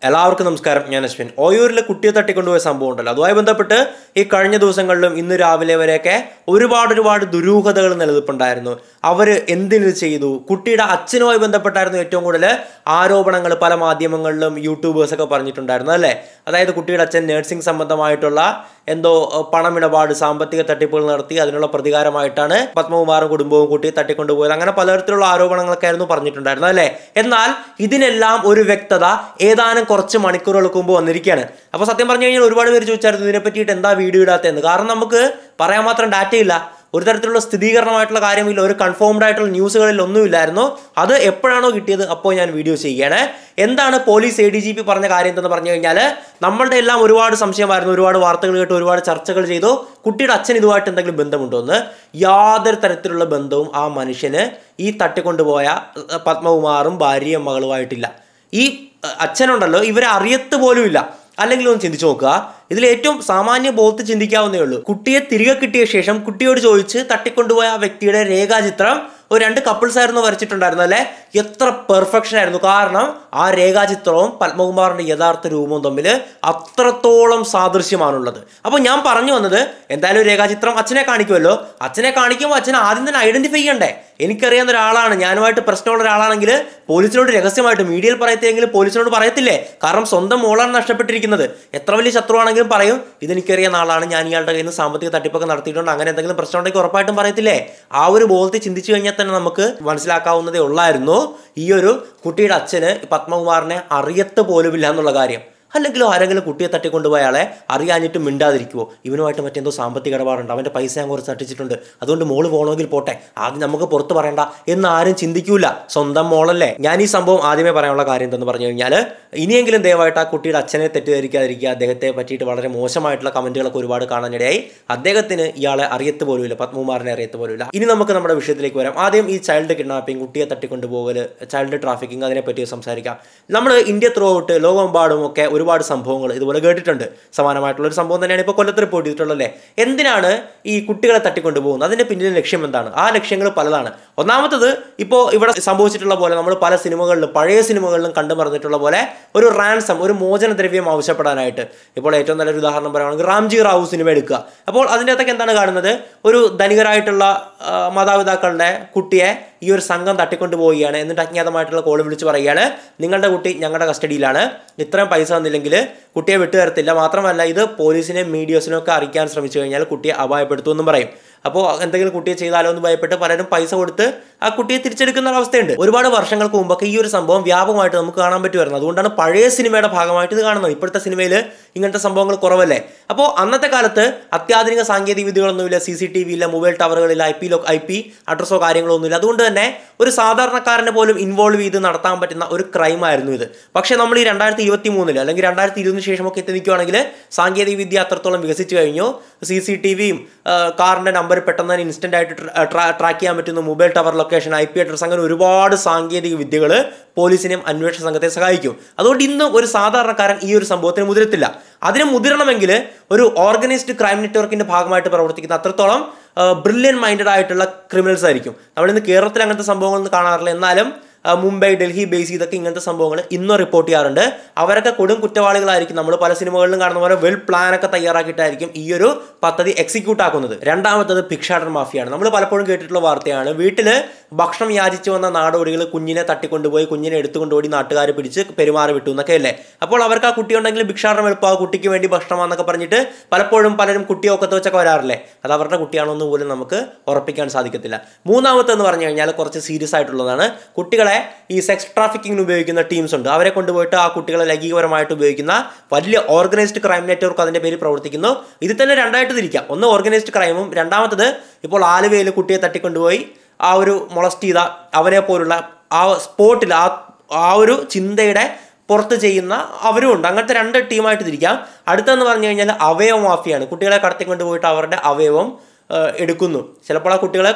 എല്ലാവർക്കും നമസ്കാരം ഞാൻ അശ്വിൻ ഓയൂരിൽ കുട്ടിയെ തട്ടിക്കൊണ്ടുപോയ സംഭവം ഉണ്ടല്ലോ അതുമായി ബന്ധപ്പെട്ട് ഈ കഴിഞ്ഞ ദിവസങ്ങളിലും ഇന്ന് രാവിലെ വരെയൊക്കെ ഒരുപാട് ഒരുപാട് ദുരൂഹതകൾ നിലനിൽപ്പുണ്ടായിരുന്നു അവർ എന്തിനു ചെയ്തു കുട്ടിയുടെ അച്ഛനുമായി ബന്ധപ്പെട്ടായിരുന്നു ഏറ്റവും കൂടുതൽ ആരോപണങ്ങൾ പല മാധ്യമങ്ങളിലും യൂട്യൂബേഴ്സൊക്കെ പറഞ്ഞിട്ടുണ്ടായിരുന്നു അല്ലേ അതായത് കുട്ടിയുടെ അച്ഛൻ നഴ്സിംഗ് സംബന്ധമായിട്ടുള്ള എന്തോ ഏഹ്, പണമിടപാട് സാമ്പത്തിക തട്ടിപ്പുകൾ നടത്തി അതിനുള്ള പ്രതികാരമായിട്ടാണ് പത്മകുമാറും കുടുംബവും കുട്ടിയെ തട്ടിക്കൊണ്ടുപോയത് അങ്ങനെ പലതരത്തിലുള്ള ആരോപണങ്ങളൊക്കെ ആയിരുന്നു പറഞ്ഞിട്ടുണ്ടായിരുന്നത് അല്ലേ എന്നാൽ ഇതിനെല്ലാം ഒരു വ്യക്തത ഏതാനും കുറച്ച് മണിക്കൂറുകൾക്ക് മുമ്പ് വന്നിരിക്കുകയാണ് അപ്പോൾ സത്യം പറഞ്ഞു കഴിഞ്ഞാൽ ഒരുപാട് പേര് ചോദിച്ചായിരുന്നു ഇതിനെ പറ്റിയിട്ട് എന്താ വീഡിയോ ഇടാത്തതെന്ന് കാരണം നമുക്ക് പറയാൻ മാത്രം ഡാറ്റയില്ല ഒരു തരത്തിലുള്ള സ്ഥിരീകരണമായിട്ടുള്ള കാര്യമില്ല ഒരു കൺഫേംഡ് ആയിട്ടുള്ള ന്യൂസുകളിൽ ഒന്നുമില്ലായിരുന്നു അത് എപ്പോഴാണോ കിട്ടിയത് അപ്പോൾ ഞാൻ വീഡിയോ ചെയ്യുകയാണ് എന്താണ് police A D G P പറഞ്ഞ കാര്യം എന്തെന്ന് പറഞ്ഞു കഴിഞ്ഞാൽ നമ്മളുടെ എല്ലാം ഒരുപാട് സംശയമായിരുന്നു ഒരുപാട് വാർത്തകൾ കേട്ട് ഒരുപാട് ചർച്ചകൾ ചെയ്തു കുട്ടിയുടെ അച്ഛൻ ഇതുമായിട്ട് എന്തെങ്കിലും ബന്ധമുണ്ടോ എന്ന് യാതൊരു തരത്തിലുള്ള ബന്ധവും ആ മനുഷ്യന് ഈ തട്ടിക്കൊണ്ടുപോയ അഹ്, പത്മകുമാറും ഭാര്യയും മകളുമായിട്ടില്ല ഈ അഹ്, അച്ഛനുണ്ടല്ലോ ഇവരെ അറിയത്ത് പോലും ഇല്ല അല്ലെങ്കിൽ ഒന്ന് ചിന്തിച്ചു നോക്കുക ഇതിൽ ഏറ്റവും സാമാന്യ ബോധത്തിൽ ചിന്തിക്കാവുന്നേ ഉള്ളൂ കുട്ടിയെ തിരികെ കിട്ടിയ ശേഷം കുട്ടിയോട് ചോദിച്ച് തട്ടിക്കൊണ്ടുപോയ ആ വ്യക്തിയുടെ രേഖാചിത്രം ഒരു രണ്ട് കപ്പിൾസ് ആയിരുന്നു വരച്ചിട്ടുണ്ടായിരുന്നു അല്ലേ എത്ര പെർഫെക്ഷൻ ആയിരുന്നു കാരണം ആ രേഖാചിത്രവും പത്മകുമാറിന്റെ യഥാർത്ഥ രൂപവും തമ്മിൽ അത്രത്തോളം സാദൃശ്യമാണുള്ളത് അപ്പോൾ ഞാൻ പറഞ്ഞു വന്നത് എന്തായാലും രേഖാചിത്രം അച്ഛനെ കാണിക്കുമല്ലോ അച്ഛനെ കാണിക്കുമ്പോൾ അച്ഛൻ ആദ്യം തന്നെ ഐഡന്റിഫൈ ചെയ്യണ്ടേ എനിക്കറിയാവുന്ന ഒരാളാണ് ഞാനുമായിട്ട് പ്രശ്നമുള്ള ഒരാളാണെങ്കിൽ പോലീസിനോട് രഹസ്യമായിട്ട് മീഡിയയിൽ പറയത്തില്ലെങ്കിൽ പോലീസിനോട് പറയത്തില്ലേ കാരണം സ്വന്തം മോളാണ് നഷ്ടപ്പെട്ടിരിക്കുന്നത് എത്ര വലിയ ശത്രുവാണെങ്കിലും പറയും ഇതെനിക്കറിയാവുന്ന ആളാണ് ഞാൻ ഇയാളുടെ കയ്യിൽ നിന്ന് സാമ്പത്തിക തട്ടിപ്പൊക്കെ നടത്തിയിട്ടുണ്ട് അങ്ങനെ എന്തെങ്കിലും പ്രശ്നം ഉണ്ടെങ്കിൽ ഉറപ്പായിട്ടും പറയത്തില്ലേ ആ ഒരു ബോധത്തിൽ ചിന്തിച്ചു കഴിഞ്ഞാൽ തന്നെ നമുക്ക് മനസ്സിലാക്കാവുന്നതേ ഉള്ളായിരുന്നു ഈ ഒരു കുട്ടിയുടെ അച്ഛന് പത്മകുമാറിനെ അറിയത്ത് പോലുമില്ല എന്നുള്ള കാര്യം അല്ലെങ്കിലോ ആരെങ്കിലും കുട്ടിയെ തട്ടിക്കൊണ്ടുപോയ ആളെ അറിയാഞ്ഞിട്ട് മിണ്ടാതിരിക്കുവോ ഇവനുമായിട്ട് മറ്റെന്തോ സാമ്പത്തിക ഇടപാടുണ്ട് അവൻ്റെ പൈസ ഞാൻ കുറച്ച് തട്ടിച്ചിട്ടുണ്ട് അതുകൊണ്ട് മോള് പോകണമെങ്കിൽ പോട്ടെ ആദ്യം നമുക്ക് പുറത്ത് പറയണ്ട എന്ന് ആരും ചിന്തിക്കൂല സ്വന്തം മോളല്ലേ ഞാൻ ഈ സംഭവം ആദ്യമേ പറയാനുള്ള കാര്യം എന്തെന്ന് പറഞ്ഞു കഴിഞ്ഞാൽ ഇനിയെങ്കിലും ദയവായിട്ട് ആ കുട്ടിയുടെ അച്ഛനെ തെറ്റിദ്ധരിക്കാതിരിക്കുക അദ്ദേഹത്തെ പറ്റിയിട്ട് വളരെ മോശമായിട്ടുള്ള കമൻറ്റുകളൊക്കെ ഒരുപാട് കാണാനിടയായി അദ്ദേഹത്തിന് ഇയാളെ അറിയത്ത് പോലുമില്ല പത്മകുമാറിനെ അറിയത്ത് പോലുമില്ല ഇനി നമുക്ക് നമ്മുടെ വിഷയത്തിലേക്ക് വരാം ആദ്യം ഈ ചൈൽഡ് കിഡ്നാപ്പിംഗ് കുട്ടിയെ തട്ടിക്കൊണ്ടുപോകൽ ചൈൽഡ് ട്രാഫിക്കിംഗ് അതിനെപ്പറ്റി സംസാരിക്കാം നമ്മൾ ഇന്ത്യ ത്രൂ ഔട്ട് ലോകമെമ്പാടും ഒക്കെ ഒരുപാട് സംഭവങ്ങൾ ഇതുപോലെ കേട്ടിട്ടുണ്ട് സമാനമായിട്ടുള്ള ഒരു സംഭവം തന്നെയാണ് ഇപ്പോൾ കൊല്ലത്ത് റിപ്പോർട്ട് ചെയ്തിട്ടുള്ളത് അല്ലേ എന്തിനാണ് ഈ കുട്ടികളെ തട്ടിക്കൊണ്ടുപോകുന്നത് അതിന്റെ പിന്നിലെ ലക്ഷ്യം എന്താണ് ആ ലക്ഷ്യങ്ങൾ പലതാണ് ഒന്നാമത്തത് ഇപ്പോൾ ഇവിടെ സംഭവിച്ചിട്ടുള്ള പോലെ നമ്മൾ പല സിനിമകളിലും പഴയ സിനിമകളിലും കണ്ടു മറന്നിട്ടുള്ള പോലെ ഒരു റാൻസം ഒരു മോചനദ്രവ്യം ആവശ്യപ്പെടാനായിട്ട് ഇപ്പോൾ ഏറ്റവും നല്ലൊരു ഉദാഹരണം പറയുകയാണെങ്കിൽ റാംജി റാവു സിനിമ എടുക്കുക അപ്പോൾ അതിൻ്റെ അകത്തൊക്കെ എന്താണ് കാണുന്നത് ഒരു ധനികരായിട്ടുള്ള ആ, മാതാപിതാക്കളുടെ കുട്ടിയെ ഈ ഒരു സംഘം തട്ടിക്കൊണ്ട് പോവുകയാണ് എന്നിട്ട് അജ്ഞാതമായിട്ടുള്ള കോൾ വിളിച്ച് പറയുകയാണ് നിങ്ങളുടെ കുട്ടി ഞങ്ങളുടെ കസ്റ്റഡിയിലാണ് ഇത്രയും പൈസ തന്നില്ലെങ്കിൽ കുട്ടിയെ വിട്ടുതരത്തില്ല മാത്രമല്ല ഇത് പോലീസിനെയും മീഡിയസിനും ഒക്കെ അറിയിക്കാൻ ശ്രമിച്ചു കഴിഞ്ഞാൽ കുട്ടിയെ അപായപ്പെടുത്തുമെന്നും പറയും അപ്പോൾ എന്തെങ്കിലും കുട്ടിയെ ചെയ്താലോ എന്ന് ഭയപ്പെട്ട് പലരും പൈസ കൊടുത്ത് ആ കുട്ടിയെ തിരിച്ചെടുക്കുന്ന ഒരു അവസ്ഥയുണ്ട് ഒരുപാട് വർഷങ്ങൾക്ക് മുമ്പൊക്കെ ഈ ഒരു സംഭവം വ്യാപകമായിട്ട് നമുക്ക് കാണാൻ പറ്റുമായിരുന്നു അതുകൊണ്ടാണ് പഴയ സിനിമയുടെ ഭാഗമായിട്ട് ഇത് കാണുന്നത് ഇപ്പോഴത്തെ സിനിമയിൽ ഇങ്ങനത്തെ സംഭവങ്ങൾ കുറവല്ലേ അപ്പോൾ അന്നത്തെ കാലത്ത് അത്യാധുനിക സാങ്കേതിക വിദ്യകളൊന്നുമില്ല സി സി ടി വി ഇല്ല മൊബൈൽ ടവറുകളില്ല ഐ പിയിലോ ഐ പി അഡ്രസ്സോ കാര്യങ്ങളോ ഒന്നുമില്ല അതുകൊണ്ട് തന്നെ ഒരു സാധാരണക്കാരനെ പോലും ഇൻവോൾവ് ചെയ്ത് നടത്താൻ പറ്റുന്ന ഒരു ക്രൈം ആയിരുന്നു ഇത് പക്ഷേ നമ്മൾ ഈ രണ്ടായിരത്തി ഇരുപത്തി മൂന്നിൽ അല്ലെങ്കിൽ രണ്ടായിരത്തി ഇരുപതിന് ശേഷമൊക്കെ എത്തി നിൽക്കുകയാണെങ്കിൽ സാങ്കേതിക വിദ്യ അത്രത്തോളം വികസിച്ചു കഴിഞ്ഞു സി സി ടി വിയും കാറിൻ്റെ നമ്പർ പെട്ടെന്ന് തന്നെ ഇൻസ്റ്റൻ്റ് ആയിട്ട് ട്രാക്ക് ചെയ്യാൻ പറ്റുന്ന mobile tower location I P address അങ്ങനെ ഒരുപാട് സാങ്കേതിക വിദ്യകൾ പോലീസിനെയും അന്വേഷണ സംഘത്തെ സഹായിക്കും അതുകൊണ്ട് ഇന്നും ഒരു സാധാരണക്കാരൻ ഈ ഒരു സംഭവത്തിന് മുതിരത്തില്ല അതിന് മുതിരണമെങ്കിൽ ഒരു ഓർഗനൈസ്ഡ് ക്രൈം നെറ്റ്വർക്കിന്റെ ഭാഗമായിട്ട് പ്രവർത്തിക്കുന്ന അത്രത്തോളം ബ്രില്യൻ മൈൻഡഡ് ആയിട്ടുള്ള ക്രിമിനൽസ് ആയിരിക്കും നമ്മളിന്ന് കേരളത്തിൽ അങ്ങനത്തെ സംഭവങ്ങളൊന്നും കാണാറില്ല എന്നാലും ആ, മുംബൈ ഡൽഹി ബേസ് ചെയ്തൊക്കെ ഇങ്ങനത്തെ സംഭവങ്ങൾ ഇന്നും റിപ്പോർട്ട് ചെയ്യാറുണ്ട് അവരൊക്കെ കൊടും കുറ്റവാളികളായിരിക്കും നമ്മൾ പല സിനിമകളിലും കാണുന്ന പോലെ വെൽ പ്ലാൻ ഒക്കെ തയ്യാറാക്കിയിട്ടായിരിക്കും ഈ ഒരു പദ്ധതി എക്സിക്യൂട്ട് ആക്കുന്നത് രണ്ടാമത്തത് ഭിക്ഷാടൻ മാഫിയാണ് നമ്മൾ പലപ്പോഴും കേട്ടിട്ടുള്ള വാർത്തയാണ് വീട്ടിൽ ഭക്ഷണം യാചിച്ചു വന്ന നാടോടികൾ കുഞ്ഞിനെ തട്ടിക്കൊണ്ടുപോയി കുഞ്ഞിനെ എടുത്തുകൊണ്ടുപോയി നാട്ടുകാർ പിടിച്ച് പെരുമാറി വിട്ടു എന്നൊക്കെ അല്ലേ അപ്പോൾ അവർക്ക് ആ കുട്ടി ഉണ്ടെങ്കിൽ ഭിക്ഷാടനം എളുപ്പമാകും കുട്ടിക്ക് വേണ്ടി ഭക്ഷണമാണെന്നൊക്കെ പറഞ്ഞിട്ട് പലപ്പോഴും പലരും കുട്ടിയെ ഒക്കത്ത് വെച്ചൊക്കെ വരാറില്ലേ അത് അവരുടെ കുട്ടിയാണോ എന്ന് പോലും നമുക്ക് ഉറപ്പിക്കാൻ സാധിക്കത്തില്ല മൂന്നാമത്തെന്ന് പറഞ്ഞു കഴിഞ്ഞാൽ കുറച്ച് സീരിയസ് ആയിട്ടുള്ളതാണ് കുട്ടികളെ ഈ സെക്സ് ട്രാഫിക്കിങ്ങിന് ഉപയോഗിക്കുന്ന ടീംസ് ഉണ്ട് അവരെ കൊണ്ടുപോയിട്ട് ആ കുട്ടികളെ ലൈംഗികപരമായിട്ട് ഉപയോഗിക്കുന്ന വലിയ ഓർഗനൈസ്ഡ് ക്രൈം നെറ്റ്വർക്ക് അതിന്റെ പേര് പ്രവർത്തിക്കുന്നു ഇതിൽ തന്നെ രണ്ടായിട്ട് തിരിക്കാം ഒന്ന് ഓർഗനൈസ്ഡ് ക്രൈമും രണ്ടാമത്തത് ഇപ്പോൾ ആലുവയിൽ കുട്ടിയെ തട്ടിക്കൊണ്ടുപോയി ആ ഒരു മൊളസ്റ്റ് ചെയ്ത അവനെ പോലുള്ള ആ സ്പോട്ടിൽ ആ ആ ഒരു ചിന്തയുടെ പുറത്ത് ചെയ്യുന്ന അവരും ഉണ്ട് അങ്ങനത്തെ രണ്ട് ടീമായിട്ട് തിരിക്കാം അടുത്തെന്ന് പറഞ്ഞു കഴിഞ്ഞാൽ അവയവ മാഫിയാണ് കുട്ടികളെ കടത്തിക്കൊണ്ട് പോയിട്ട് അവരുടെ അവയവം ആ, എടുക്കുന്നു ചിലപ്പോൾ ആ കുട്ടികളെ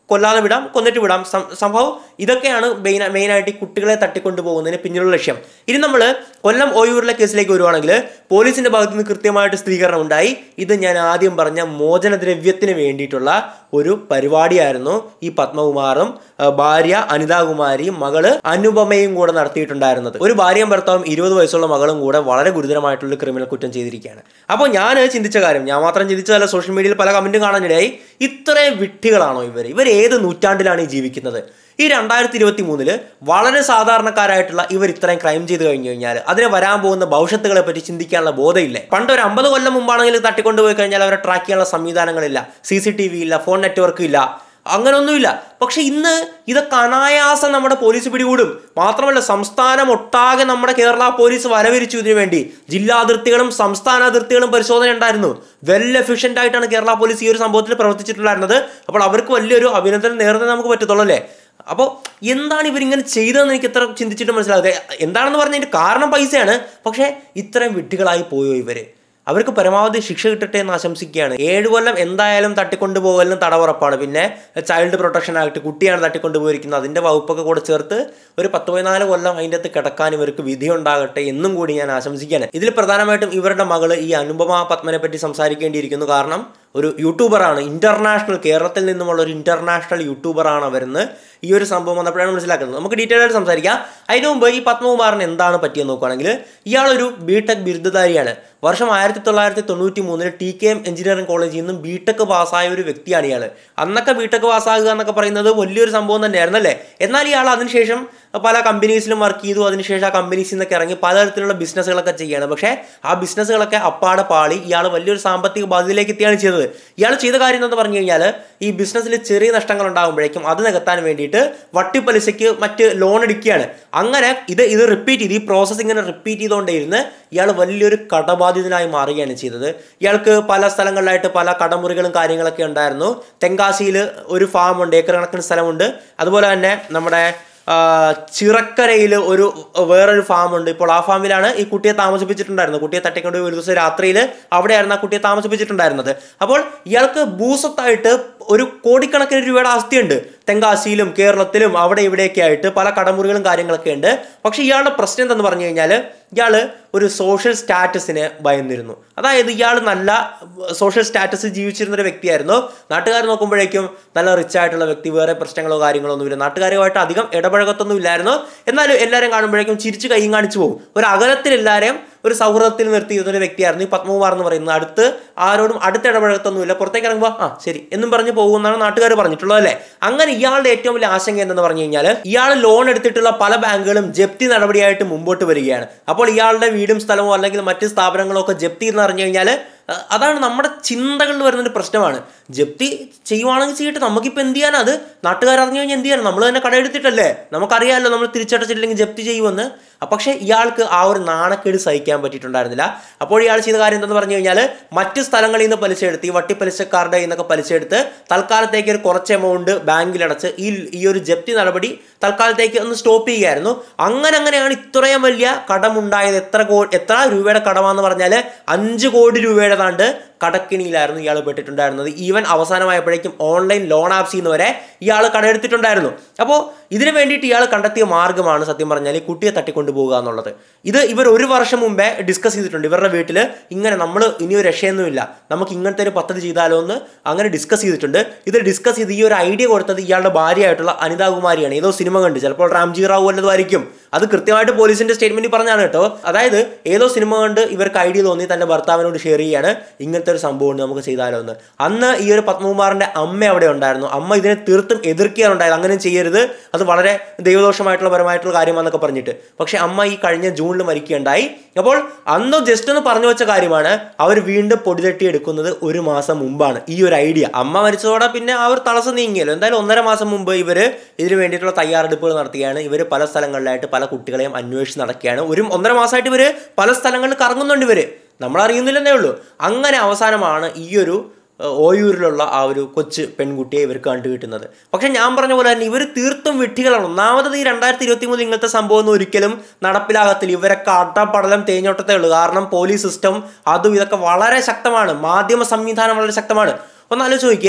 കൊല്ലാതെ വിടാം കൊന്നിട്ട് വിടാം സം- സംഭവം ഇതൊക്കെയാണ് മെയിൻ മെയിനായിട്ട് ഈ കുട്ടികളെ തട്ടിക്കൊണ്ടു പോകുന്നതിന് പിന്നിലുള്ള ലക്ഷ്യം ഇനി നമ്മൾ കൊല്ലം ഓയൂരിലെ കേസിലേക്ക് വരുവാണെങ്കിൽ പോലീസിന്റെ ഭാഗത്ത് നിന്ന് കൃത്യമായിട്ട് സ്ഥിരീകരണം ഉണ്ടായി ഇത് ഞാൻ ആദ്യം പറഞ്ഞ മോചനദ്രവ്യത്തിന് വേണ്ടിയിട്ടുള്ള ഒരു പരിപാടിയായിരുന്നു ഈ പത്മകുമാറും ആ, ഭാര്യ അനിതാകുമാരിയും മകള് അനുപമയും കൂടെ നടത്തിയിട്ടുണ്ടായിരുന്നത് ഒരു ഭാര്യയും ഭർത്താവും ഇരുപത് വയസ്സുള്ള മകളും കൂടെ വളരെ ഗുരുതരമായിട്ടുള്ള ക്രിമിനൽ കുറ്റം ചെയ്തിരിക്കുകയാണ് അപ്പോൾ ഞാൻ ചിന്തിച്ച കാര്യം ഞാൻ മാത്രം ചിന്തിച്ചതല്ല സോഷ്യൽ മീഡിയയിൽ പല കമന്റും കാണാനിടയായി ഇത്രയും വിഡ്ഢികളാണോ ഇവർ ഇവർ ഏത് നൂറ്റാണ്ടിലാണ് ഈ ജീവിക്കുന്നത് ഈ രണ്ടായിരത്തി ഇരുപത്തി മൂന്നില് വളരെ സാധാരണക്കാരായിട്ടുള്ള ഇവർ ഇത്രയും ക്രൈം ചെയ്ത് കഴിഞ്ഞു കഴിഞ്ഞാൽ അതിന് വരാൻ പോകുന്ന ഭവിഷ്യത്തുകളെ പറ്റി ചിന്തിക്കാനുള്ള ബോധമില്ലേ പണ്ട് ഒരു അമ്പത് കൊല്ലം മുമ്പാണെങ്കിൽ തട്ടിക്കൊണ്ടുപോയി കഴിഞ്ഞാൽ അവരെ ട്രാക്ക് ചെയ്യാനുള്ള സംവിധാനങ്ങളില്ല സി സി ടി വി ഇല്ല ഫോൺ നെറ്റ്വർക്ക് ഇല്ല അങ്ങനെയൊന്നുമില്ല പക്ഷെ ഇന്ന് ഇതൊക്കെ അനായാസം നമ്മുടെ പോലീസ് പിടികൂടും മാത്രമല്ല സംസ്ഥാനം ഒട്ടാകെ നമ്മുടെ കേരള പോലീസ് വരവിരിച്ചു ഇതിനു വേണ്ടി ജില്ലാ അതിർത്തികളും സംസ്ഥാന അതിർത്തികളും പരിശോധന ഉണ്ടായിരുന്നു വെൽ എഫിഷ്യന്റ് ആയിട്ടാണ് കേരള പോലീസ് ഈ ഒരു സംഭവത്തിൽ പ്രവർത്തിച്ചിട്ടുണ്ടായിരുന്നത് അപ്പോൾ അവർക്ക് വലിയൊരു അഭിനന്ദനം നേർന്നേ നമുക്ക് പറ്റത്തുള്ളൂ അല്ലേ അപ്പോൾ എന്താണ് ഇവരിങ്ങനെ ചെയ്തതെന്ന് എനിക്ക് ഇത്ര ചിന്തിച്ചിട്ട് മനസ്സിലാകുന്നത് എന്താണെന്ന് പറഞ്ഞതിൻ്റെ കാരണം പൈസയാണ് പക്ഷേ ഇത്രയും വിഡ്ഢികളായി പോയോ ഇവര് അവർക്ക് പരമാവധി ശിക്ഷ കിട്ടട്ടെ എന്ന് ആശംസിക്കുകയാണ് ഏഴ് കൊല്ലം എന്തായാലും തട്ടിക്കൊണ്ടുപോകലിന് തടവുറപ്പാണ് പിന്നെ ചൈൽഡ് പ്രൊട്ടക്ഷൻ ആക്ട് കുട്ടിയാണ് തട്ടിക്കൊണ്ടുപോയിരിക്കുന്നത് അതിൻ്റെ വകുപ്പൊക്കെ കൂടെ ചേർത്ത് ഒരു പത്ത് പതിനാല് കൊല്ലം അതിൻ്റെ അകത്ത് കിടക്കാൻ ഇവർക്ക് വിധി ഉണ്ടാകട്ടെ എന്നും കൂടി ഞാൻ ആശംസിക്കുകയാണ് ഇതിൽ പ്രധാനമായിട്ടും ഇവരുടെ മകള് ഈ അനുപമ പത്മനെ പറ്റി സംസാരിക്കേണ്ടിയിരിക്കുന്നു കാരണം ഒരു യൂട്യൂബറാണ് ഇന്റർനാഷണൽ കേരളത്തിൽ നിന്നുമുള്ള ഒരു ഇന്റർനാഷണൽ യൂട്യൂബറാണ് അവരെന്ന് ഈ ഒരു സംഭവം വന്നപ്പോഴാണ് മനസ്സിലാക്കുന്നത് നമുക്ക് ഡീറ്റെയിൽ ആയിട്ട് സംസാരിക്കാം അതിനു മുമ്പ് ഈ പത്മകുമാറിന് എന്താണ് പറ്റിയെന്ന് നോക്കുകയാണെങ്കിൽ ഇയാളൊരു ബി ടെക് ബിരുദധാരിയാണ് വർഷം ആയിരത്തി തൊള്ളായിരത്തി തൊണ്ണൂറ്റി മൂന്നിൽ ടി കെ എം എഞ്ചിനീയറിംഗ് കോളേജിൽ നിന്നും ബി ടെക് പാസ്സായ ഒരു വ്യക്തിയാണ് ഇയാൾ അന്നൊക്കെ ബി ടെക് പാസ്സാകുക എന്നൊക്കെ പറയുന്നത് വലിയൊരു സംഭവം തന്നെയായിരുന്നു അല്ലേ എന്നാൽ ഇയാൾ അതിനുശേഷം പല കമ്പനീസിലും വർക്ക് ചെയ്തു അതിനുശേഷം ആ കമ്പനീസിൽ നിന്നൊക്കെ ഇറങ്ങി പലതരത്തിലുള്ള ബിസിനസ്സുകളൊക്കെ ചെയ്യാണ് പക്ഷേ ആ ബിസിനസ്സുകളൊക്കെ അപ്പാടെ പാളി ഇയാൾ വലിയൊരു സാമ്പത്തിക ബാധ്യതയിലേക്ക് എത്തിയാണ് ചെയ്തത് ഇയാൾ ചെയ്ത കാര്യം എന്ന് പറഞ്ഞു കഴിഞ്ഞാൽ ഈ ബിസിനസ്സിൽ ചെറിയ നഷ്ടങ്ങൾ ഉണ്ടാകുമ്പോഴേക്കും അത് നികത്താൻ വേണ്ടിയിട്ട് വട്ടിപ്പലിശയ്ക്ക് മറ്റ് ലോൺ എടുക്കുകയാണ് അങ്ങനെ ഇത് ഇത് റിപ്പീറ്റ് ചെയ്ത് ഈ പ്രോസസ്സ് ഇങ്ങനെ റിപ്പീറ്റ് ചെയ്തുകൊണ്ടേയിരുന്ന് ഇയാൾ വലിയൊരു കടബാധിതനായി മാറുകയാണ് ചെയ്തത് ഇയാൾക്ക് പല സ്ഥലങ്ങളിലായിട്ട് പല കടമുറികളും കാര്യങ്ങളൊക്കെ ഉണ്ടായിരുന്നു തെങ്കാശിയിൽ ഒരു ഫാം ഉണ്ട് ഏക്കർ കണക്കിന് സ്ഥലമുണ്ട് അതുപോലെ തന്നെ നമ്മുടെ ആ, ചിറക്കരയിൽ ഒരു വേറൊരു ഫാമുണ്ട് ഇപ്പോൾ ആ ഫാമിലാണ് ഈ കുട്ടിയെ താമസിപ്പിച്ചിട്ടുണ്ടായിരുന്നത് കുട്ടിയെ തട്ടിക്കൊണ്ട് ഒരു ദിവസം രാത്രിയിൽ അവിടെയായിരുന്നു ആ കുട്ടിയെ താമസിപ്പിച്ചിട്ടുണ്ടായിരുന്നത് അപ്പോൾ ഇയാൾക്ക് ഭൂസ്വത്തായിട്ട് ഒരു കോടിക്കണക്കിന് രൂപയുടെ ആസ്തിയുണ്ട് തെങ്കാശിയിലും കേരളത്തിലും അവിടെ ഇവിടെയൊക്കെ ആയിട്ട് പല കടമുറികളും കാര്യങ്ങളൊക്കെ ഉണ്ട് പക്ഷേ ഇയാളുടെ പ്രശ്നം എന്തെന്ന് പറഞ്ഞു കഴിഞ്ഞാൽ ഇയാൾ ഒരു സോഷ്യൽ സ്റ്റാറ്റസിനെ ഭയന്നിരുന്നു അതായത് ഇയാൾ നല്ല സോഷ്യൽ സ്റ്റാറ്റസ് ജീവിച്ചിരുന്ന ഒരു വ്യക്തിയായിരുന്നു നാട്ടുകാർ നോക്കുമ്പോഴേക്കും നല്ല റിച്ച് ആയിട്ടുള്ള വ്യക്തി വേറെ പ്രശ്നങ്ങളോ കാര്യങ്ങളോ ഒന്നുമില്ല നാട്ടുകാരുമായിട്ട് അധികം ഇടപഴകത്തൊന്നും ഇല്ലായിരുന്നു എന്നാലും എല്ലാവരും കാണുമ്പോഴേക്കും ചിരിച്ച് കൈയും കാണിച്ചു പോകും ഒരു അകലത്തിൽ എല്ലാവരെയും ഒരു സൗഹൃദത്തിൽ നിർത്തിയിരുന്ന ഒരു വ്യക്തിയായിരുന്നു ഈ പത്മകുമാർ എന്ന് പറയുന്നത് അടുത്ത് ആരോടും അടുത്ത് ഇടപഴകത്തൊന്നുമില്ല പുറത്തേക്ക് ഇറങ്ങുമ്പോൾ ആ ശരി എന്നും പറഞ്ഞ് പോകുമെന്നാണ് നാട്ടുകാർ പറഞ്ഞിട്ടുള്ളത് അല്ലേ അങ്ങനെ ഇയാളുടെ ഏറ്റവും വലിയ ആശങ്ക എന്തെന്ന് പറഞ്ഞു കഴിഞ്ഞാൽ ഇയാൾ ലോൺ എടുത്തിട്ടുള്ള പല ബാങ്കുകളും ജപ്തി നടപടിയായിട്ട് മുമ്പോട്ട് വരികയാണ് അപ്പോൾ ഇയാളുടെ വീടും സ്ഥലമോ അല്ലെങ്കിൽ മറ്റ് സ്ഥാപനങ്ങളോ ഒക്കെ ജപ്തി എന്ന് പറഞ്ഞു കഴിഞ്ഞാൽ അഹ് അതാണ് നമ്മുടെ ചിന്തകളിൽ വരുന്നൊരു പ്രശ്നമാണ് ജപ്തി ചെയ്യുവാണെങ്കിൽ ചെയ്യട്ടെ നമുക്കിപ്പോൾ എന്ത് ചെയ്യാനാ അത് നാട്ടുകാർ അറിഞ്ഞു കഴിഞ്ഞാൽ എന്ത് ചെയ്യണം നമ്മൾ തന്നെ കടയെടുത്തിട്ടല്ലേ നമുക്കറിയാമല്ലോ നമ്മൾ തിരിച്ചടച്ചിട്ടില്ലെങ്കിൽ ജപ്തി ചെയ്യുമെന്ന് അഹ് പക്ഷേ ഇയാൾക്ക് ആ ഒരു നാണക്കേട് സഹിക്കാൻ പറ്റിയിട്ടുണ്ടായിരുന്നില്ല അപ്പോൾ ഇയാൾ ചെയ്ത കാര്യം എന്തെന്ന് പറഞ്ഞു കഴിഞ്ഞാൽ മറ്റ് സ്ഥലങ്ങളിൽ നിന്ന് പലിശ എടുത്ത് ഈ വട്ടിപ്പലിശക്കാരുടെ കയ്യിൽ നിന്നൊക്കെ പലിശ എടുത്ത് തൽക്കാലത്തേക്ക് ഒരു കുറച്ച് എമൗണ്ട് ബാങ്കിലടച്ച് ഈ ഈ ഒരു ജപ്തി നടപടി തൽക്കാലത്തേക്ക് ഒന്ന് സ്റ്റോപ്പ് ചെയ്യുകയായിരുന്നു അങ്ങനെ അങ്ങനെയാണ് ഇത്രയും വലിയ കടമുണ്ടായത് എത്ര കോ എത്ര രൂപയുടെ കടമാന്ന് പറഞ്ഞാൽ അഞ്ച് കോടി രൂപയുടേതാണ്ട് കടക്കിണിയിലായിരുന്നു ഇയാൾ പെട്ടിട്ടുണ്ടായിരുന്നത് ഈവൻ അവസാനമായപ്പോഴേക്കും ഓൺലൈൻ ലോൺ ആപ്സിൽ നിന്ന് വരെ ഇയാൾ കടമെടുത്തിട്ടുണ്ടായിരുന്നു അപ്പോൾ ഇതിനു വേണ്ടിയിട്ട് ഇയാൾ കണ്ടെത്തിയ മാർഗ്ഗമാണ് സത്യം പറഞ്ഞാൽ ഈ കുട്ടിയെ തട്ടിക്കൊണ്ടു പോകുക എന്നുള്ളത് ഇത് ഇവർ ഒരു വർഷം മുമ്പേ ഡിസ്കസ് ചെയ്തിട്ടുണ്ട് ഇവരുടെ വീട്ടിൽ ഇങ്ങനെ നമ്മൾ ഇനി ഒരു രക്ഷയൊന്നുമില്ല നമുക്ക് ഇങ്ങനത്തെ ഒരു പദ്ധതി ചെയ്താലോ എന്ന് അങ്ങനെ ഡിസ്കസ് ചെയ്തിട്ടുണ്ട് ഇത് ഡിസ്കസ് ചെയ്ത് ഈ ഒരു ഐഡിയ കൊടുത്തത് ഇയാളുടെ ഭാര്യയായിട്ടുള്ള അനിതാകുമാരിയാണ് ഏതോ സിനിമ കണ്ട് ചിലപ്പോൾ റാംജി റാവു വല്ലതുമായിരിക്കും അത് കൃത്യമായിട്ട് പോലീസിന്റെ സ്റ്റേറ്റ്മെന്റിൽ പറഞ്ഞാണ് കേട്ടോ അതായത് ഏതോ സിനിമ കണ്ട് ഇവർക്ക് ഐഡിയ തോന്നി തന്റെ ഭർത്താവിനോട് ഷെയർ ചെയ്യാണ് ഇങ്ങനത്തെ ഒരു സംഭവം ഉണ്ട് നമുക്ക് ചെയ്താലോ എന്ന് അന്ന് ഈ ഒരു പത്മകുമാറിന്റെ അമ്മ അവിടെ ഉണ്ടായിരുന്നു അമ്മ ഇതിനെ തീർത്തും എതിർക്കുകയാണ് ഉണ്ടായത് അങ്ങനെ ചെയ്യരുത് അത് വളരെ ദൈവദോഷമായിട്ടുള്ള പരമായിട്ടുള്ള കാര്യമാണെന്നൊക്കെ പറഞ്ഞിട്ട് പക്ഷെ അമ്മ ഈ കഴിഞ്ഞ ജൂണിൽ മരിക്കുകയുണ്ടായി അപ്പോൾ അന്ന് ജസ്റ്റ് ഒന്ന് പറഞ്ഞു വെച്ച കാര്യമാണ് അവർ വീണ്ടും പൊടിതട്ടി എടുക്കുന്നത് ഒരു മാസം മുമ്പാണ് ഈ ഒരു ഐഡിയ അമ്മ മരിച്ചതോടെ പിന്നെ ആ ഒരു തടസ്സം നീങ്ങിയല്ലോ എന്തായാലും ഒന്നര മാസം മുമ്പ് ഇവര് ഇതിന് വേണ്ടിയിട്ടുള്ള തയ്യാറെടുപ്പുകൾ നടത്തുകയാണ് ഇവർ പല സ്ഥലങ്ങളിലായിട്ട് പല കുട്ടികളെയും അന്വേഷിച്ച് നടക്കുകയാണ് ഒരു ഒന്നര മാസമായിട്ട് ഇവര് പല സ്ഥലങ്ങളിൽ കറങ്ങുന്നുണ്ട് ഇവര് നമ്മൾ അറിയുന്നില്ലെന്നേ ഉള്ളൂ അങ്ങനെ അവസാനമാണ് ഈ ഒരു ഏഹ്, ഓയൂരിലുള്ള ആ ഒരു കൊച്ചു പെൺകുട്ടിയെ ഇവർക്ക് കണ്ടു കിട്ടുന്നത് പക്ഷെ ഞാൻ പറഞ്ഞ പോലെ തന്നെ ഇവർ തീർത്തും വിഡ്ഢികളാണ് ഒന്നാമത് ഈ രണ്ടായിരത്തി ഇരുപത്തി മൂന്ന് ഇങ്ങനത്തെ സംഭവം ഒന്നും ഒരിക്കലും നടപ്പിലാകത്തില്ല ഇവരൊക്കെ അട്ടപ്പടലം തേഞ്ഞോട്ടത്തേ ഉള്ളൂ കാരണം പോലീസ് സിസ്റ്റം അതും ഇതൊക്കെ വളരെ ശക്തമാണ് മാധ്യമ സംവിധാനം വളരെ ശക്തമാണ് ഒന്ന് ആലോചിച്ച് നോക്കിയേ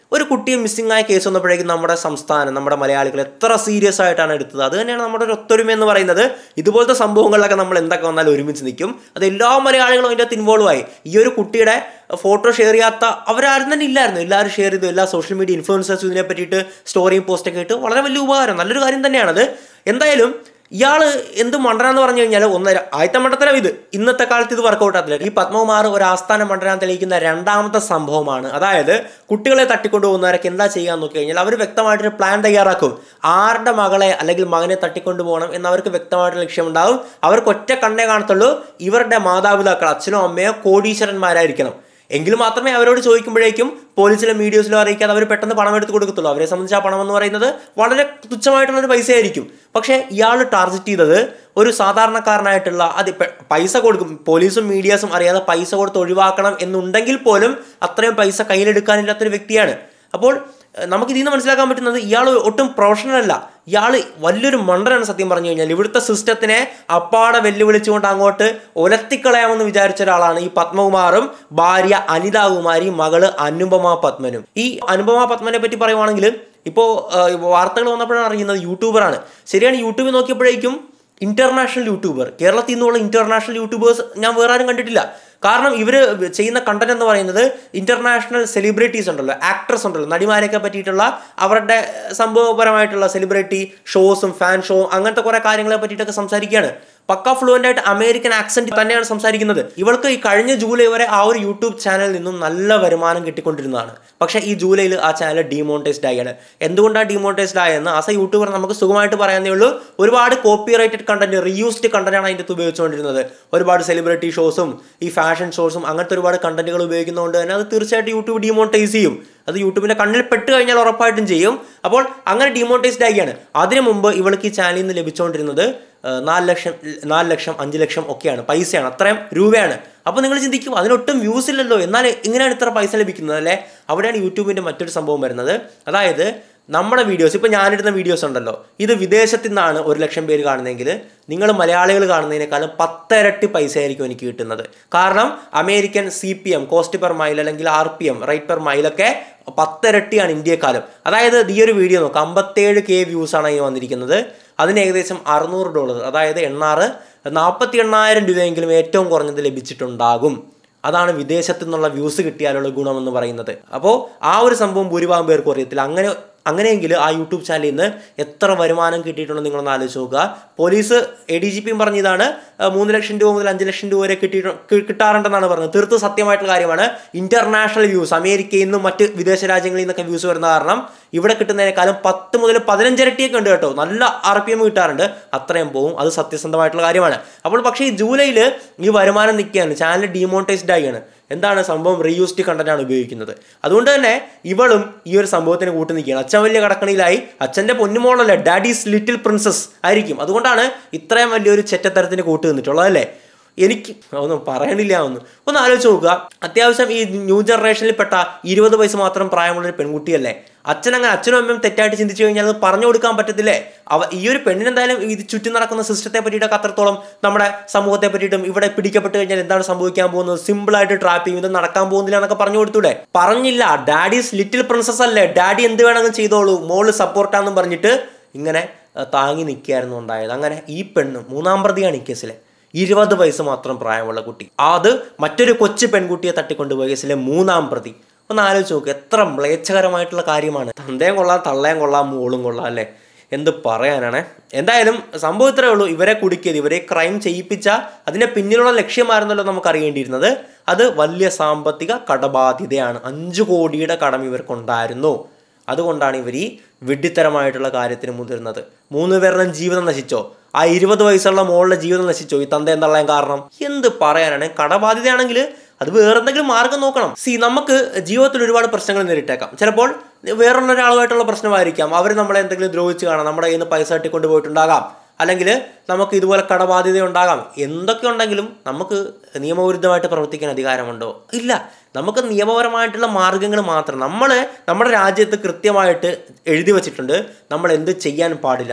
ഒരു കുട്ടിയെ മിസ്സിംഗ് ആയ കേസ് വന്നപ്പോഴേക്കും നമ്മുടെ സംസ്ഥാനം നമ്മുടെ മലയാളികൾ എത്ര സീരിയസ് ആയിട്ടാണ് എടുത്തത് അത് തന്നെയാണ് നമ്മുടെ ഒരു ഒത്തൊരുമ എന്ന് പറയുന്നത് ഇതുപോലത്തെ സംഭവങ്ങളിലൊക്കെ നമ്മൾ എന്തൊക്കെ വന്നാലും ഒരുമിച്ച് നിൽക്കും അത് എല്ലാ മലയാളികളും അതിൻ്റെ അകത്ത് ഇൻവോൾവ് ആയി ഈ ഒരു കുട്ടിയുടെ ഫോട്ടോ ഷെയർ ചെയ്യാത്ത അവരാരും തന്നെ ഇല്ലായിരുന്നു എല്ലാവരും ഷെയർ ചെയ്തു എല്ലാ സോഷ്യൽ മീഡിയ ഇൻഫ്ലുവൻസേഴ്സും ഇതിനെ പറ്റിയിട്ട് സ്റ്റോറിയും പോസ്റ്റൊക്കെ ഇട്ട് വളരെ വലിയ ഉപകാരം നല്ലൊരു കാര്യം തന്നെയാണത് എന്തായാലും ഇയാൾ എന്ത് മണ്ടനാന്ന് പറഞ്ഞു കഴിഞ്ഞാൽ ഒന്നര ആദ്യത്തെ മണ്ടത്തരം ഇത് ഇന്നത്തെ കാലത്ത് ഇത് വർക്കൗട്ട് ആകത്തില്ല ഈ പത്മകുമാർ ഒരു ആസ്ഥാന മണ്ടനാൻ തെളിയിക്കുന്ന രണ്ടാമത്തെ സംഭവമാണ് അതായത് കുട്ടികളെ തട്ടിക്കൊണ്ടുപോകുന്നവരൊക്കെ എന്താ ചെയ്യാന്ന് നോക്കി കഴിഞ്ഞാൽ അവർ വ്യക്തമായിട്ടൊരു പ്ലാൻ തയ്യാറാക്കും ആരുടെ മകളെ അല്ലെങ്കിൽ മകനെ തട്ടിക്കൊണ്ടു പോകണം എന്ന് അവർക്ക് വ്യക്തമായിട്ട് ലക്ഷ്യമുണ്ടാവും അവർക്ക് ഒറ്റ കണ്ണേ കാണത്തുള്ളൂ ഇവരുടെ മാതാപിതാക്കൾ അച്ഛനോ അമ്മയോ കോടീശ്വരന്മാരായിരിക്കണം എങ്കിൽ മാത്രമേ അവരോട് ചോദിക്കുമ്പോഴേക്കും പോലീസിലും മീഡിയസിലും അറിയിക്കാതെ അവർ പെട്ടെന്ന് പണം എടുത്ത് കൊടുക്കത്തുള്ളൂ അവരെ സംബന്ധിച്ച് ആ പണം എന്ന് പറയുന്നത് വളരെ തുച്ഛമായിട്ടുള്ളൊരു പൈസയായിരിക്കും പക്ഷേ ഇയാൾ ടാർഗറ്റ് ചെയ്തത് ഒരു സാധാരണക്കാരനായിട്ടുള്ള അത് പെ- പൈസ കൊടുക്കും പോലീസും മീഡിയാസും അറിയാതെ പൈസ കൊടുത്ത് ഒഴിവാക്കണം എന്നുണ്ടെങ്കിൽ പോലും അത്രയും പൈസ കയ്യിലെടുക്കാനില്ലാത്തൊരു വ്യക്തിയാണ് അപ്പോൾ ഏഹ്, നമുക്ക് ഇതിൽ നിന്ന് മനസ്സിലാക്കാൻ പറ്റുന്നത് ഇയാൾ ഒട്ടും പ്രൊഫഷണൽ അല്ല ഇയാൾ വലിയൊരു മണ്ടനാണ് സത്യം പറഞ്ഞു കഴിഞ്ഞാൽ ഇവിടുത്തെ സിസ്റ്റത്തിനെ അപ്പാടെ വെല്ലുവിളിച്ചുകൊണ്ട് അങ്ങോട്ട് ഒലത്തിക്കളയാമെന്ന് വിചാരിച്ച ഒരാളാണ് ഈ പത്മകുമാറും ഭാര്യ അനിതാകുമാരി മകള് അനുപമ പത്മനും ഈ അനുപമ പത്മനെ പറ്റി പറയുവാണെങ്കിൽ ഇപ്പോൾ വാർത്തകൾ വന്നപ്പോഴാണ് അറിയുന്നത് യൂട്യൂബറാണ് ശരിയാണ് യൂട്യൂബിൽ നോക്കിയപ്പോഴേക്കും ഇന്റർനാഷണൽ യൂട്യൂബർ കേരളത്തിൽ നിന്നുള്ള ഇന്റർനാഷണൽ യൂട്യൂബേഴ്സ് ഞാൻ വേറെ ആരും കണ്ടിട്ടില്ല കാരണം ഇവർ ചെയ്യുന്ന കണ്ടന്റ് എന്ന് പറയുന്നത് ഇന്റർനാഷണൽ സെലിബ്രിറ്റീസ് ഉണ്ടല്ലോ ആക്ട്രസ് ഉണ്ടല്ലോ നടിമാരെയൊക്കെ പറ്റിയിട്ടുള്ള അവരുടെ സംഭവപരമായിട്ടുള്ള സെലിബ്രിറ്റി ഷോസും ഫാൻ ഷോ അങ്ങനത്തെ കുറേ കാര്യങ്ങളെ പറ്റിയിട്ടൊക്കെ സംസാരിക്കുകയാണ് പക്ക ഫ്ലുവൻ്റ് ആയിട്ട് അമേരിക്കൻ ആക്സെന്റ് തന്നെയാണ് സംസാരിക്കുന്നത് ഇവൾക്ക് ഈ കഴിഞ്ഞ ജൂലൈ വരെ ആ ഒരു യൂട്യൂബ് ചാനലിൽ നിന്നും നല്ല വരുമാനം കിട്ടിക്കൊണ്ടിരുന്നതാണ് പക്ഷേ ഈ ജൂലൈയിൽ ആ ചാനൽ ഡിമോണിറ്റൈസ്ഡ് ആയാണ് എന്തുകൊണ്ടാണ് ഡിമോണിറ്റൈസ്ഡ് ആയെന്ന് ആസ് എ യൂട്യൂബർ നമുക്ക് സുഖമായിട്ട് പറയാനേ ഉള്ളൂ ഒരുപാട് കോപ്പി റൈറ്റഡ് കണ്ടന്റ് റീയൂസ്ഡ് കണ്ടന്റാണ് അതിൻ്റെ അകത്ത് ഉപയോഗിച്ചുകൊണ്ടിരുന്നത് ഒരുപാട് സെലിബ്രിറ്റി ഷോസും ഈ ഫാഷൻ ഷോസും അങ്ങനത്തെ ഒരുപാട് കണ്ടന്റുകൾ ഉപയോഗിക്കുന്നതുകൊണ്ട് തന്നെ അത് തീർച്ചയായിട്ടും യൂട്യൂബ് ഡിമോണിറ്റൈസ് ചെയ്യും അത് യൂട്യൂബിന്റെ കണ്ണിൽ പെട്ട് കഴിഞ്ഞാൽ ഉറപ്പായിട്ടും ചെയ്യും അപ്പോൾ അങ്ങനെ ഡിമോണിറ്റൈസ്ഡ് ആക്കിയാണ് അതിനു മുമ്പ് ഇവൾക്ക് ഈ ചാനലിൽ നിന്ന് ലഭിച്ചുകൊണ്ടിരുന്നത് ആ, നാല് ലക്ഷം നാല് ലക്ഷം അഞ്ച് ലക്ഷം ഒക്കെയാണ് പൈസയാണ് അത്രയും രൂപയാണ് അപ്പോൾ നിങ്ങൾ ചിന്തിക്കും അതിനൊട്ടും വ്യൂസ് ഇല്ലല്ലോ എന്നാൽ എങ്ങനെയാണ് ഇത്ര പൈസ ലഭിക്കുന്നത് അല്ലേ അവിടെയാണ് യൂട്യൂബിൻ്റെ മറ്റൊരു സംഭവം വരുന്നത് അതായത് നമ്മുടെ വീഡിയോസ് ഇപ്പോൾ ഞാനിടുന്ന വീഡിയോസ് ഉണ്ടല്ലോ ഇത് വിദേശത്തു നിന്നാണ് ഒരു ലക്ഷം പേര് കാണുന്നതെങ്കിൽ നിങ്ങൾ മലയാളികൾ കാണുന്നതിനേക്കാളും പത്തിരട്ടി പൈസ ആയിരിക്കും എനിക്ക് കിട്ടുന്നത് കാരണം American C P M cost per mile അല്ലെങ്കിൽ R P M rate per മൈലൊക്കെ പത്തിരട്ടിയാണ് ഇന്ത്യക്കാലം അതായത് ഈ ഒരു വീഡിയോ നോക്കാം അമ്പത്തേഴ് കെ വ്യൂസ് ആണ് ഈ വന്നിരിക്കുന്നത് അതിന് ഏകദേശം അറുന്നൂറ് ഡോളർ അതായത് എണ്ണാറ് നാൽപ്പത്തി എണ്ണായിരം രൂപയെങ്കിലും ഏറ്റവും കുറഞ്ഞത് ലഭിച്ചിട്ടുണ്ടാകും അതാണ് വിദേശത്തു നിന്നുള്ള വ്യൂസ് കിട്ടിയാലുള്ള ഗുണമെന്ന് പറയുന്നത് അപ്പോൾ ആ ഒരു സംഭവം ഭൂരിഭാഗം പേർക്കും അറിയത്തില്ല അങ്ങനെ അങ്ങനെയെങ്കിൽ ആ യൂട്യൂബ് ചാനലിൽ നിന്ന് എത്ര വരുമാനം കിട്ടിയിട്ടുണ്ടെന്ന് നിങ്ങളൊന്ന് ആലോചിച്ച് നോക്കുക പോലീസ് എ ഡി ജി പിയും പറഞ്ഞതാണ് ആ, മൂന്ന് ലക്ഷം രൂപ മുതൽ അഞ്ച് ലക്ഷം രൂപ വരെ കിട്ടിയിട്ട് കി- കിട്ടാറുണ്ടെന്നാണ് പറഞ്ഞത് തീർത്തും സത്യമായിട്ടുള്ള കാര്യമാണ് ഇന്റർനാഷണൽ വ്യൂസ് അമേരിക്കയിൽ നിന്നും മറ്റ് വിദേശ രാജ്യങ്ങളിൽ നിന്നൊക്കെ വ്യൂസ് വരുന്ന കാരണം ഇവിടെ കിട്ടുന്നതിനേക്കാളും പത്ത് മുതൽ പതിനഞ്ചിരട്ടിയൊക്കെ ഉണ്ട് കേട്ടോ നല്ല ആർ പി എം കിട്ടാറുണ്ട് അത്രയും പോവും അത് സത്യസന്ധമായിട്ടുള്ള കാര്യമാണ് അപ്പോൾ പക്ഷേ ഈ ജൂലൈയിൽ ഈ വരുമാനം നിൽക്കുകയാണ് ചാനൽ ഡീമോണിറ്റൈസ്ഡ് ആയാണ് എന്താണ് സംഭവം റീയൂസ്ഡ് കണ്ടന്റ് ആണ് ഉപയോഗിക്കുന്നത് അതുകൊണ്ട് തന്നെ ഇവളും ഈ ഒരു സംഭവത്തിന് കൂട്ടി നിൽക്കുകയാണ് അച്ഛൻ വലിയ കടക്കണിയിലായി അച്ഛൻ്റെ പൊന്നുമോളല്ലേ ഡാഡീസ് ലിറ്റിൽ പ്രിൻസസ് ആയിരിക്കും അതുകൊണ്ടാണ് ഇത്രയും വലിയൊരു ചെറ്റത്തരത്തിന് കൂട്ട് നിന്നിട്ടുള്ളത് അല്ലേ എനിക്ക് ഒന്നും പറയണില്ല ഒന്ന് ഒന്ന് ആലോചിച്ച് നോക്കുക അത്യാവശ്യം ഈ ന്യൂ ജനറേഷനിൽ പെട്ട ഇരുപത് വയസ്സ് മാത്രം പ്രായമുള്ള ഒരു പെൺകുട്ടിയല്ലേ അച്ഛൻ അങ്ങനെ അച്ഛനും അമ്മയും തെറ്റായിട്ട് ചിന്തിച്ചു കഴിഞ്ഞാൽ അത് പറഞ്ഞു കൊടുക്കാൻ പറ്റത്തില്ലേ അവ ഈ ഒരു പെണ്ണിന് എന്തായാലും ഇത് ചുറ്റും നടക്കുന്ന സിസ്റ്റത്തെ പറ്റിയിട്ടൊക്കെ അത്രത്തോളം നമ്മുടെ സമൂഹത്തെ പറ്റിയിട്ടും ഇവിടെ പിടിക്കപ്പെട്ട് കഴിഞ്ഞാൽ എന്താണ് സംഭവിക്കാൻ പോകുന്നത് സിമ്പിളായിട്ട് ട്രാപ്പ് ചെയ്യും ഇത് നടക്കാൻ പോകുന്നില്ല എന്നൊക്കെ പറഞ്ഞു കൊടുത്തൂടെ പറഞ്ഞില്ല ഡാഡീസ് ലിറ്റിൽ പ്രിൻസസ് അല്ലേ ഡാഡി എന്ത് വേണമെങ്കിലും ചെയ്തോളൂ മോള് സപ്പോർട്ടാന്നും പറഞ്ഞിട്ട് ഇങ്ങനെ ആ, താങ്ങി നിൽക്കുകയായിരുന്നു ഉണ്ടായത് അങ്ങനെ ഈ പെണ്ണ് മൂന്നാം പ്രതിയാണ് ഈ കേസിലെ ഇരുപത് വയസ്സ് മാത്രം പ്രായമുള്ള കുട്ടി അത് മറ്റൊരു കൊച്ചു പെൺകുട്ടിയെ തട്ടിക്കൊണ്ടുപോയ കേസിലെ മൂന്നാം പ്രതി ഒന്ന് ആലോചിച്ച് നോക്ക് എത്ര മ്ലേച്ഛകരമായിട്ടുള്ള കാര്യമാണ് തന്തയും കൊള്ളാം തള്ളയും കൊള്ളാം മോളും കൊള്ളാം അല്ലേ എന്ത് പറയാനാണ് എന്തായാലും സംഭവം ഇത്രയേ ഉള്ളൂ ഇവരെ കുടുക്കിയത് ഇവരെ ക്രൈം ചെയ്യിപ്പിച്ച അതിന്റെ പിന്നിലുള്ള ലക്ഷ്യമായിരുന്നല്ലോ നമുക്ക് അറിയേണ്ടിയിരുന്നത് അത് വലിയ സാമ്പത്തിക കടബാധ്യതയാണ് അഞ്ചു കോടിയുടെ കടം ഇവർക്കുണ്ടായിരുന്നു അതുകൊണ്ടാണ് ഇവർ ഈ വിഡ്ഢിത്തരമായിട്ടുള്ള കാര്യത്തിന് മുതിർന്നത് മൂന്ന് പേരുടെ ജീവിതം നശിച്ചോ ആ ഇരുപത് വയസ്സുള്ള മോളുടെ ജീവിതം നശിച്ചോ ഈ തന്ത എന്തള്ളാൻ കാരണം എന്ത് പറയാനാണ് കടബാധ്യതയാണെങ്കിൽ അത് വേറെന്തെങ്കിലും മാർഗം നോക്കണം സി നമുക്ക് ജീവിതത്തിൽ ഒരുപാട് പ്രശ്നങ്ങൾ നേരിട്ടേക്കാം ചിലപ്പോൾ വേറൊരാളുമായിട്ടുള്ള പ്രശ്നമായിരിക്കാം അവർ നമ്മളെ എന്തെങ്കിലും ദ്രോഹിച്ച് കാണാം നമ്മുടെ കയ്യിൽ നിന്ന് പൈസ തട്ടിക്കൊണ്ട് പോയിട്ടുണ്ടാകാം അല്ലെങ്കിൽ നമുക്ക് ഇതുപോലെ കടബാധ്യത ഉണ്ടാകാം എന്തൊക്കെ ഉണ്ടെങ്കിലും നമുക്ക് നിയമവിരുദ്ധമായിട്ട് പ്രവർത്തിക്കാൻ അധികാരമുണ്ടോ ഇല്ല നമുക്ക് നിയമപരമായിട്ടുള്ള മാർഗങ്ങൾ മാത്രം നമ്മൾ നമ്മുടെ രാജ്യത്ത് കൃത്യമായിട്ട് എഴുതി വച്ചിട്ടുണ്ട് നമ്മൾ എന്ത് ചെയ്യാൻ പാടില്ല എന്ന്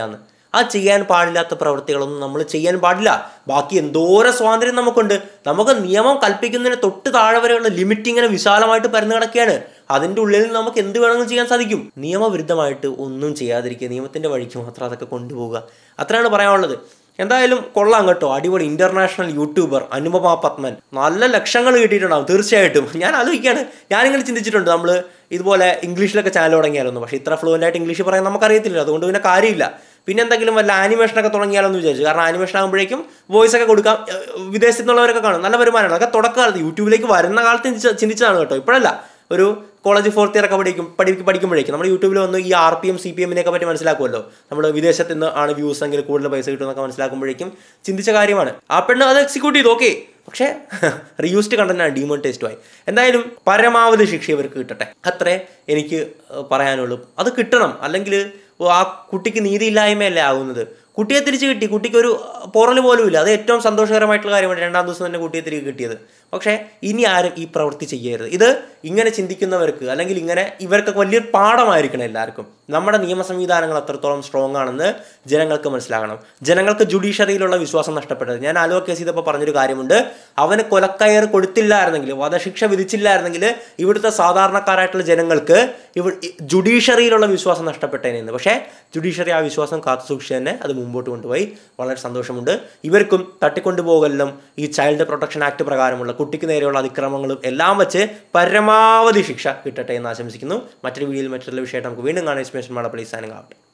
ആ ചെയ്യാൻ പാടില്ലാത്ത പ്രവൃത്തികളൊന്നും നമ്മൾ ചെയ്യാൻ പാടില്ല ബാക്കി എന്തോരം സ്വാതന്ത്ര്യം നമുക്കുണ്ട് നമുക്ക് നിയമം കൽപ്പിക്കുന്നതിന് തൊട്ട് താഴെ വരെയുള്ള ലിമിറ്റ് ഇങ്ങനെ വിശാലമായിട്ട് പരന്നു കിടക്കുകയാണ് അതിൻ്റെ ഉള്ളിൽ നമുക്ക് എന്ത് വേണമെങ്കിലും ചെയ്യാൻ സാധിക്കും നിയമവിരുദ്ധമായിട്ട് ഒന്നും ചെയ്യാതിരിക്കുക നിയമത്തിൻ്റെ വഴിക്ക് മാത്രം അതൊക്കെ കൊണ്ടുപോവുക അത്രയാണ് പറയാനുള്ളത് എന്തായാലും കൊള്ളാം കേട്ടോ അടിപൊളി ഇന്റർനാഷണൽ യൂട്യൂബർ അനുപമ പത്മൻ നല്ല ലക്ഷങ്ങൾ കിട്ടിയിട്ടുണ്ടാവും തീർച്ചയായിട്ടും ഞാൻ ആലോചിക്കുകയാണ് ഞാനിങ്ങനെ ചിന്തിച്ചിട്ടുണ്ട് നമ്മൾ ഇതുപോലെ ഇംഗ്ലീഷിലൊക്കെ ചാനൽ തുടങ്ങിയാലൊന്നും പക്ഷേ ഇത്ര ഫ്ലുവൻ്റ് ആയിട്ട് ഇംഗ്ലീഷ് പറയാൻ നമുക്കറിയത്തില്ല അതുകൊണ്ട് പിന്നെ കാര്യമില്ല പിന്നെ എന്തെങ്കിലും വല്ല ആനിമേഷനൊക്കെ തുടങ്ങിയാലോ എന്ന് വിചാരിച്ചു കാരണം ആനിമേഷൻ ആകുമ്പോഴേക്കും വോയിസ് ഒക്കെ കൊടുക്കാം ഏർ വിദേശത്തു നിന്നുള്ളവരൊക്കെ കാണും നല്ല വരുമാനമാണ് അതൊക്കെ തുടക്കകാലത്ത് യൂട്യൂബിലേക്ക് വരുന്ന കാലത്ത് ചിന്തിച്ച- ചിന്തിച്ചതാണ് കേട്ടോ ഇപ്പോഴല്ല ഒരു കോളേജ് ഫോർത്ത് ഇയർ ഒക്കെ പഠിക്കും പഠി പഠിക്കുമ്പോഴേക്കും നമ്മൾ യൂട്യൂബിൽ വന്ന് ഈ R P M C P എമ്മിനെയൊക്കെ പറ്റി മനസ്സിലാക്കുമല്ലോ നമ്മൾ വിദേശത്ത് നിന്ന് ആണ് വ്യൂസ് എങ്കിൽ കൂടുതൽ പൈസ കിട്ടുമെന്നൊക്കെ മനസ്സിലാക്കുമ്പോഴേക്കും ചിന്തിച്ച കാര്യമാണ് ആ പെണ്ണ് അത് എക്സിക്യൂട്ട് ചെയ്തു ഓക്കെ പക്ഷേ റീയൂസ്ഡ് കണ്ടന്റാണ് ഡീമോണിറ്റൈസ്ഡുമായി എന്തായാലും പരമാവധി ശിക്ഷ ഇവർക്ക് കിട്ടട്ടെ അത്രേ എനിക്ക് ഏഹ്, പറയാനുള്ളൂ അത് കിട്ടണം അല്ലെങ്കിൽ ആ കുട്ടിക്ക് നീതിയില്ലായ്മയല്ലേ ആകുന്നത് കുട്ടിയെ തിരിച്ച് കിട്ടി കുട്ടിക്ക് ഒരു പോറൽ പോലും ഇല്ല അത് ഏറ്റവും സന്തോഷകരമായിട്ടുള്ള കാര്യമാണ് രണ്ടാം ദിവസം തന്നെ കുട്ടിയെ തിരികെ കിട്ടിയത് പക്ഷേ ഇനി ആരും ഈ പ്രവൃത്തി ചെയ്യരുത് ഇത് ഇങ്ങനെ ചിന്തിക്കുന്നവർക്ക് അല്ലെങ്കിൽ ഇങ്ങനെ ഇവർക്കൊക്കെ വലിയൊരു പാഠമായിരിക്കണം എല്ലാവർക്കും നമ്മുടെ നിയമ സംവിധാനങ്ങൾ അത്രത്തോളം സ്ട്രോങ് ആണെന്ന് ജനങ്ങൾക്ക് മനസ്സിലാകണം ജനങ്ങൾക്ക് ജുഡീഷ്യറിയിലുള്ള വിശ്വാസം നഷ്ടപ്പെട്ടത് ഞാൻ ആലുവ കേസ് ചെയ്തപ്പോൾ പറഞ്ഞൊരു കാര്യമുണ്ട് അവന് കൊലക്കയർ കൊടുത്തില്ലായിരുന്നെങ്കിൽ വധശിക്ഷ വിധിച്ചില്ലായിരുന്നെങ്കിൽ ഇവിടുത്തെ സാധാരണക്കാരായിട്ടുള്ള ജനങ്ങൾക്ക് ഇവ ജുഡീഷ്യറിയിലുള്ള വിശ്വാസം നഷ്ടപ്പെട്ടേനെന്ന് പക്ഷേ ജുഡീഷ്യറി ആ വിശ്വാസം കാത്തു സൂക്ഷിച്ച് തന്നെ അത് മുമ്പോട്ട് കൊണ്ടുപോയി വളരെ സന്തോഷമുണ്ട് ഇവർക്കും തട്ടിക്കൊണ്ടുപോകലും ഈ ചൈൽഡ് പ്രൊട്ടക്ഷൻ ആക്ട് പ്രകാരമുള്ള കുട്ടിക്ക് നേരെയുള്ള അതിക്രമങ്ങളും എല്ലാം വെച്ച് പരമാവധി ശിക്ഷ കിട്ടട്ടെ എന്ന് ആശംസിക്കുന്നു മറ്റൊരു വീഡിയോയിൽ മറ്റൊരു വിഷയമായിട്ട് നമുക്ക് വീണ്ടും കാണാൻ ഇസ്മേഷൻ മാളപ്പള്ളി സാധനം ആവട്ടെ